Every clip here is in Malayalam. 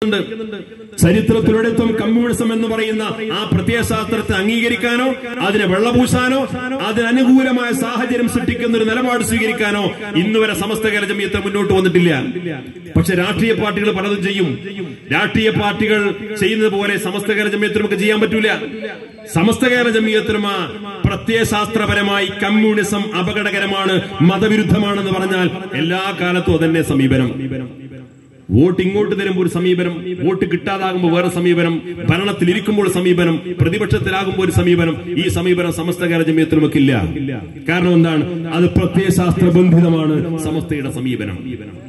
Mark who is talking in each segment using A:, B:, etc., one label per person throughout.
A: സ്വീകരിക്കുന്നുണ്ട് ചരിത്രത്തിലൊരിടത്തും കമ്മ്യൂണിസം എന്ന് പറയുന്ന ആ പ്രത്യയശാസ്ത്രത്തെ അംഗീകരിക്കാനോ അതിനെ വെള്ളപൂശാനോ അതിന് അനുകൂലമായ സാഹചര്യം സൃഷ്ടിക്കുന്ന ഒരു നിലപാട് സ്വീകരിക്കാനോ ഇന്നുവരെ സമസ്ത കേരള ജമീയത്ത് മുന്നോട്ട് വന്നിട്ടില്ല പക്ഷെ രാഷ്ട്രീയ പാർട്ടികൾ പലതും ചെയ്യും രാഷ്ട്രീയ പാർട്ടികൾ ചെയ്യുന്നത് പോലെ സമസ്ത കേരള ജമീയത്തിന് നമുക്ക് ചെയ്യാൻ പറ്റൂല സമസ്ത കേരള ജമീയത്തിനുമ പ്രത്യയശാസ്ത്രപരമായി കമ്മ്യൂണിസം അപകടകരമാണ് മതവിരുദ്ധമാണെന്ന് പറഞ്ഞാൽ എല്ലാ കാലത്തും അതന്നെ സമീപനം വോട്ട് ഇങ്ങോട്ട് തരുമ്പോൾ ഒരു സമീപനം വോട്ട് കിട്ടാതാകുമ്പോൾ വേറെ സമീപനം ഭരണത്തിൽ ഇരിക്കുമ്പോൾ സമീപനം പ്രതിപക്ഷത്തിലാകുമ്പോൾ ഒരു സമീപനം ഈ സമീപനം സമസ്ത കേരള ജമീയത്തിൽ നമുക്കില്ല കാരണം എന്താണ് അത് പ്രത്യയശാസ്ത്ര ബന്ധിതമാണ് സമസ്തയുടെ സമീപനം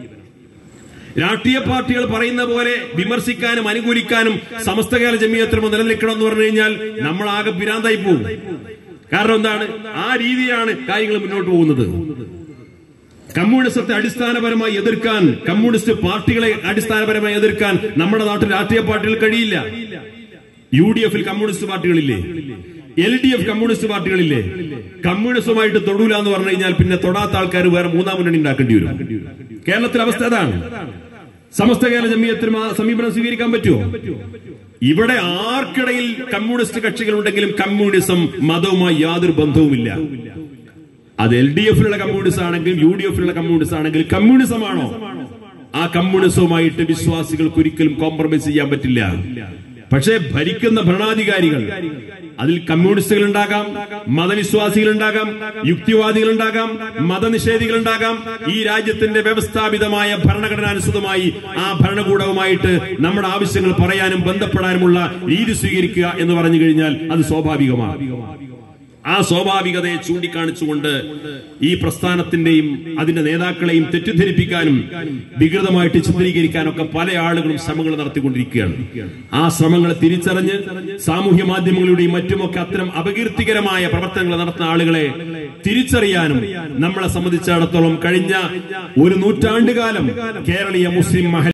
A: രാഷ്ട്രീയ പാർട്ടികൾ പറയുന്ന പോലെ വിമർശിക്കാനും അനുകൂലിക്കാനും സമസ്ത കേരള ജമീയത്തിനും നിലനിൽക്കണം എന്ന് പറഞ്ഞു കഴിഞ്ഞാൽ നമ്മൾ ആകെ പിരാന്തായി പോകും കാരണം എന്താണ് ആ രീതിയിലാണ് കാര്യങ്ങൾ മുന്നോട്ട് പോകുന്നത് കമ്മ്യൂണിസത്തെ അടിസ്ഥാനപരമായി എതിർക്കാൻ കമ്മ്യൂണിസ്റ്റ് പാർട്ടികളെ അടിസ്ഥാനപരമായി എതിർക്കാൻ നമ്മുടെ നാട്ടിൽ രാഷ്ട്രീയ പാർട്ടികൾ കഴിയില്ല യു ഡി എഫിൽ കമ്മ്യൂണിസ്റ്റ് പാർട്ടികളില്ലേ എൽ ഡി എഫ് കമ്മ്യൂണിസ്റ്റ് പാർട്ടികളില്ലേ കമ്മ്യൂണിസവുമായിട്ട് തൊടൂല എന്ന് പറഞ്ഞു കഴിഞ്ഞാൽ പിന്നെ തൊടാത്ത ആൾക്കാർ വേറെ മൂന്നാം മുന്നണി ഉണ്ടാക്കേണ്ടി വരും കേരളത്തിലെ അവസ്ഥ അതാണ് സമസ്ത കേരള ജമീയത്തിന് ആ സമീപനം സ്വീകരിക്കാൻ പറ്റുമോ ഇവിടെ ആർക്കിടയിൽ കമ്മ്യൂണിസ്റ്റ് കക്ഷികൾ ഉണ്ടെങ്കിലും കമ്മ്യൂണിസം മതവുമായി യാതൊരു ബന്ധവുമില്ല അത് എൽ ഡി എഫിലുള്ള കമ്മ്യൂണിസ്റ്റ് ആണെങ്കിൽ യു ഡി എഫിലുള്ള കമ്മ്യൂണിസ്റ്റ് ആണെങ്കിൽ കമ്മ്യൂണിസമാണോ ആ കമ്മ്യൂണിസവുമായിട്ട് വിശ്വാസികൾക്ക് ഒരിക്കലും കോംപ്രമൈസ് ചെയ്യാൻ പറ്റില്ല പക്ഷേ ഭരിക്കുന്ന ഭരണാധികാരികൾ അതിൽ കമ്മ്യൂണിസ്റ്റുകൾ ഉണ്ടാകാം മതവിശ്വാസികൾ ഉണ്ടാകാം യുക്തിവാദികൾ ഉണ്ടാകാം മതനിഷേധികൾ ഉണ്ടാകാം ഈ രാജ്യത്തിന്റെ വ്യവസ്ഥാപിതമായ ഭരണഘടനാനുസൃതമായി ആ ഭരണകൂടവുമായിട്ട് നമ്മുടെ ആവശ്യങ്ങൾ പറയാനും ബന്ധപ്പെടാനുമുള്ള രീതി സ്വീകരിക്കുക എന്ന് പറഞ്ഞു കഴിഞ്ഞാൽ അത് സ്വാഭാവികമാണ് ആ സ്വാഭാവികതയെ ചൂണ്ടിക്കാണിച്ചുകൊണ്ട് ഈ പ്രസ്ഥാനത്തിന്റെയും അതിന്റെ നേതാക്കളെയും തെറ്റിദ്ധരിപ്പിക്കാനും വികൃതമായിട്ട് ചിത്രീകരിക്കാനൊക്കെ പല ആളുകളും ശ്രമങ്ങൾ നടത്തിക്കൊണ്ടിരിക്കുകയാണ് ആ ശ്രമങ്ങളെ തിരിച്ചറിഞ്ഞ് സാമൂഹ്യ മാധ്യമങ്ങളുടെയും മറ്റുമൊക്കെ അത്തരം അപകീർത്തികരമായ പ്രവർത്തനങ്ങൾ നടത്തുന്ന ആളുകളെ തിരിച്ചറിയാനും നമ്മളെ സംബന്ധിച്ചിടത്തോളം കഴിഞ്ഞ ഒരു നൂറ്റാണ്ടുകാലം കേരളീയ മുസ്ലിം മഹൽ